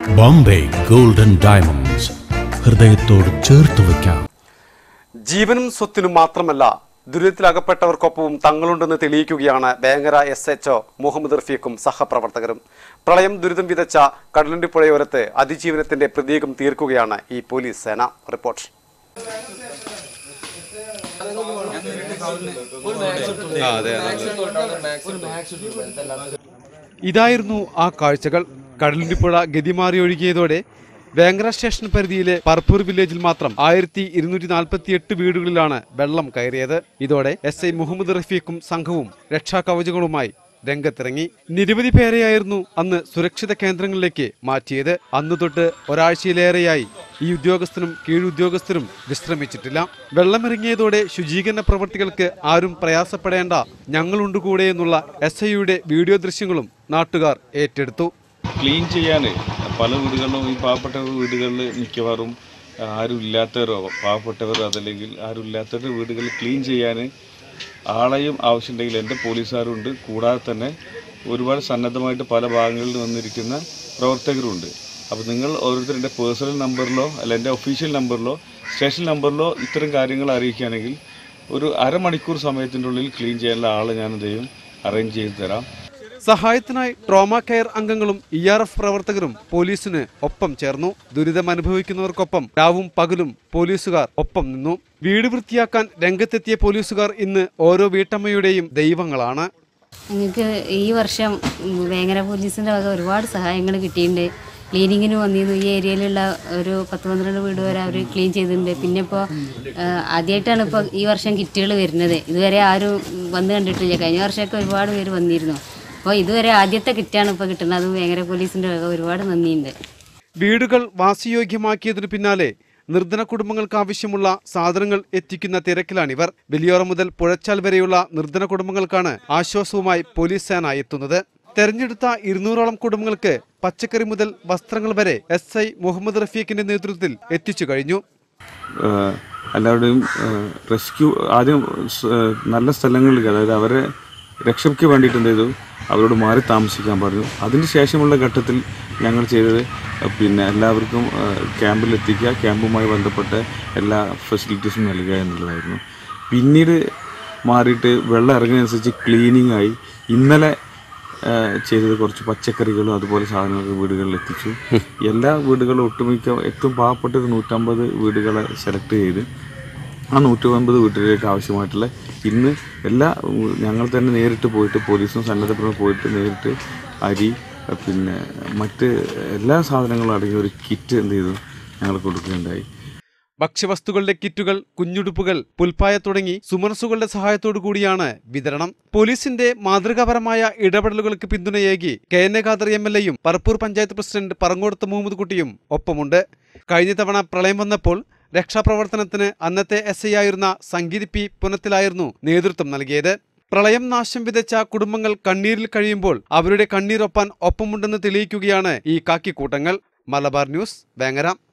Bombay golden diamonds ഹൃദയത്തോട് ചേർത്ത് വയ്ക്കാം ജീവനും സ്വത്തിനും മാത്രമല്ല ദുരിതത്തിലകപ്പെട്ടവർക്കൊപ്പവും തങ്ങളുണ്ടെന്ന് തെളിയിക്കുകയാണ് വേങ്ങര എസ് എച്ച് മുഹമ്മദ് റഫീഖും സഹപ്രവർത്തകരും പ്രളയം ദുരിതം വിതച്ച കടലുണ്ടിപ്പുഴയോരത്ത് അതിജീവനത്തിന്റെ പ്രതീകം തീർക്കുകയാണ് ഈ പോലീസ് സേന റിപ്പോർട്ട് ഇതായിരുന്നു ആ കാഴ്ചകൾ കടലുണ്ടിപ്പുഴ ഗതിമാറി ഒഴുകിയതോടെ വേങ്ങര സ്റ്റേഷൻ പരിധിയിലെ പർപ്പൂർ വില്ലേജിൽ മാത്രം ആയിരത്തി ഇരുന്നൂറ്റി നാൽപ്പത്തി എട്ട് വീടുകളിലാണ് വെള്ളം കയറിയത് ഇതോടെ എസ് ഐ മുഹമ്മദ് റഫീഖും സംഘവും രക്ഷാകവചങ്ങളുമായി രംഗത്തിറങ്ങി നിരവധി പേരെയായിരുന്നു അന്ന് സുരക്ഷിത കേന്ദ്രങ്ങളിലേക്ക് മാറ്റിയത് അന്ന് തൊട്ട് ഒരാഴ്ചയിലേറെയായി ഈ ഉദ്യോഗസ്ഥരും കീഴുദ്യോഗസ്ഥരും വിശ്രമിച്ചിട്ടില്ല വെള്ളമിറങ്ങിയതോടെ ശുചീകരണ പ്രവർത്തികൾക്ക് ആരും പ്രയാസപ്പെടേണ്ട ഞങ്ങളുണ്ട് കൂടെ എന്നുള്ള എസ് ഐയുടെ വീഡിയോ ദൃശ്യങ്ങളും നാട്ടുകാർ ഏറ്റെടുത്തു ക്ലീൻ ചെയ്യാൻ പല വീടുകളിലും ഈ പാവപ്പെട്ട വീടുകളിൽ മിക്കവാറും ആരും ഇല്ലാത്തവരോ പാവപ്പെട്ടവർ അതല്ലെങ്കിൽ ആരും ഇല്ലാത്തവരുടെ വീടുകളിൽ ക്ലീൻ ചെയ്യാൻ ആളെയും ആവശ്യമുണ്ടെങ്കിൽ എൻ്റെ പോലീസുകാരുണ്ട് കൂടാതെ തന്നെ ഒരുപാട് സന്നദ്ധമായിട്ട് പല ഭാഗങ്ങളിൽ വന്നിരിക്കുന്ന പ്രവർത്തകരുണ്ട് അപ്പോൾ നിങ്ങൾ ഓരോരുത്തർ എൻ്റെ പേഴ്സണൽ നമ്പറിലോ അല്ല എൻ്റെ ഒഫീഷ്യൽ നമ്പറിലോ സ്റ്റേഷൻ നമ്പറിലോ ഇത്തരം കാര്യങ്ങൾ അറിയിക്കുകയാണെങ്കിൽ ഒരു അരമണിക്കൂർ സമയത്തിൻ്റെ ഉള്ളിൽ ക്ലീൻ ചെയ്യാനുള്ള ആളെ ഞാൻ എന്ത് ചെയ്യും അറേഞ്ച് ചെയ്ത് തരാം സഹായത്തിനായി ട്രോമ കെയർ അംഗങ്ങളും ഇ ആർ എഫ് പ്രവർത്തകരും പോലീസിന് ഒപ്പം ചേർന്നു ദുരിതം അനുഭവിക്കുന്നവർക്കൊപ്പം രാവും പകലും പോലീസുകാർ ഒപ്പം നിന്നു വീട് വൃത്തിയാക്കാൻ രംഗത്തെത്തിയ പോലീസുകാർ ഇന്ന് ഓരോ വീട്ടമ്മയുടെയും ദൈവങ്ങളാണ് ഞങ്ങൾക്ക് ഈ വർഷം വേങ്ങര പോലീസിൻ്റെ വക ഒരുപാട് സഹായങ്ങൾ കിട്ടിയിട്ടുണ്ട് ക്ലീനിങ്ങിന് വന്നിരുന്നു ഈ ഏരിയയിലുള്ള ഒരു പത്ത് പന്ത്രണ്ട് വീട് വരെ അവർ ക്ലീൻ ചെയ്തിട്ടുണ്ട് പിന്നെ ഇപ്പോൾ ആദ്യമായിട്ടാണ് ഇപ്പോൾ ഈ വർഷം കിറ്റുകൾ വരുന്നത് ഇതുവരെ ആരും വന്ന് കണ്ടിട്ടില്ല കഴിഞ്ഞ വർഷമൊക്കെ ഒരുപാട് പേര് വന്നിരുന്നു അപ്പോൾ ഇതുവരെ ആദ്യത്തെ കിറ്റാണ് ഇപ്പോൾ കിട്ടുന്നത് അതും വേങ്ങര പോലീസിൻ്റെ വക ഒരുപാട് നന്ദിയുണ്ട് വീടുകൾ വാസയോഗ്യമാക്കിയതിനു പിന്നാലെ നിർധന കുടുംബങ്ങൾക്ക് ആവശ്യമുള്ള സാധനങ്ങൾ എത്തിക്കുന്ന തിരക്കിലാണിവർ വലിയോറ മുതൽ പുഴച്ചാൽ വരെയുള്ള നിർധന കുടുംബങ്ങൾക്കാണ് ആശ്വാസവുമായി പോലീസ് സേന എത്തുന്നത് തെരഞ്ഞെടുത്ത ഇരുന്നൂറോളം കുടുംബങ്ങൾക്ക് പച്ചക്കറി മുതൽ വസ്ത്രങ്ങൾ വരെ എസ് ഐ മുഹമ്മദ് റഫീഖിന്റെ നേതൃത്വത്തിൽ എത്തിച്ചു കഴിഞ്ഞു ഏഹ് എല്ലാവരുടെയും ഏഹ് റെസ്ക്യൂ ആദ്യം സ് ഏഹ് നല്ല സ്ഥലങ്ങളിൽ അതായത് അവരെ രക്ഷയ്ക്ക് വേണ്ടിയിട്ട് എന്ത് ചെയ്തു അവരോട് മാറി താമസിക്കാൻ പറഞ്ഞു അതിന് ശേഷമുള്ള ഘട്ടത്തിൽ ഞങ്ങൾ ചെയ്തത് പിന്നെ എല്ലാവർക്കും ഏഹ് ക്യാമ്പിൽ എത്തിക്കുക ക്യാമ്പുമായി ബന്ധപ്പെട്ട എല്ലാ ഫെസിലിറ്റീസും നൽകുക എന്നുള്ളതായിരുന്നു പിന്നീട് മാറിയിട്ട് വെള്ളം ഇറങ്ങുന്നതനുസരിച്ച് ക്ലീനിങ് ആയി ഇന്നലെ ഏഹ് ചെയ്തത് കുറച്ച് പച്ചക്കറികളും അതുപോലെ സാധനങ്ങളൊക്കെ വീടുകളിൽ എത്തിച്ചു എല്ലാ വീടുകളും ഒട്ടുമിക്ക ഏറ്റവും പാവപ്പെട്ട ഒരു നൂറ്റമ്പത് വീടുകളെ സെലക്ട് ചെയ്ത് ആ നൂറ്റമ്പത് വീട്ടിലേക്ക് ആവശ്യമായിട്ടുള്ള ഇന്ന് എല്ലാ ഉം, ഞങ്ങൾ തന്നെ നേരിട്ട് പോയിട്ട് പോലീസും സന്നദ്ധപ്രവർത്തകരും പോയിട്ട് നേരിട്ട് അരി ഏഹ് പിന്നെ മറ്റ് എല്ലാ സാധനങ്ങളും അടങ്ങിയ ഒരു കിറ്റ് എന്ത് ചെയ്തു ഞങ്ങൾ കൊടുക്കുകയുണ്ടായി ഭക്ഷ്യവസ്തുക്കളുടെ കിറ്റുകൾ കുഞ്ഞുടുപ്പുകൾ പുൽപ്പായ തുടങ്ങി സുമനസുകളുടെ സഹായത്തോടു കൂടിയാണ് വിതരണം പോലീസിന്റെ മാതൃകാപരമായ ഇടപെടലുകൾക്ക് പിന്തുണയേകി K N A Khader M L എയും പറപ്പൂർ പഞ്ചായത്ത് പ്രസിഡന്റ് പറങ്ങോടത്ത് മുഹമ്മദ് കുട്ടിയും ഒപ്പമുണ്ട് കഴിഞ്ഞ തവണ പ്രളയം വന്നപ്പോൾ രക്ഷാപ്രവർത്തനത്തിന് അന്നത്തെ എസ് ഐ ആയിരുന്ന സംഗീത് പി പുനത്തിലായിരുന്നു നേതൃത്വം നൽകിയത് പ്രളയം നാശം വിതച്ച കുടുംബങ്ങൾ കണ്ണീരിൽ കഴിയുമ്പോൾ അവരുടെ കണ്ണീരൊപ്പാൻ ഒപ്പമുണ്ടെന്ന് തെളിയിക്കുകയാണ് ഈ കാക്കിക്കൂട്ടങ്ങൾ മലബാർ ന്യൂസ് വേങ്ങര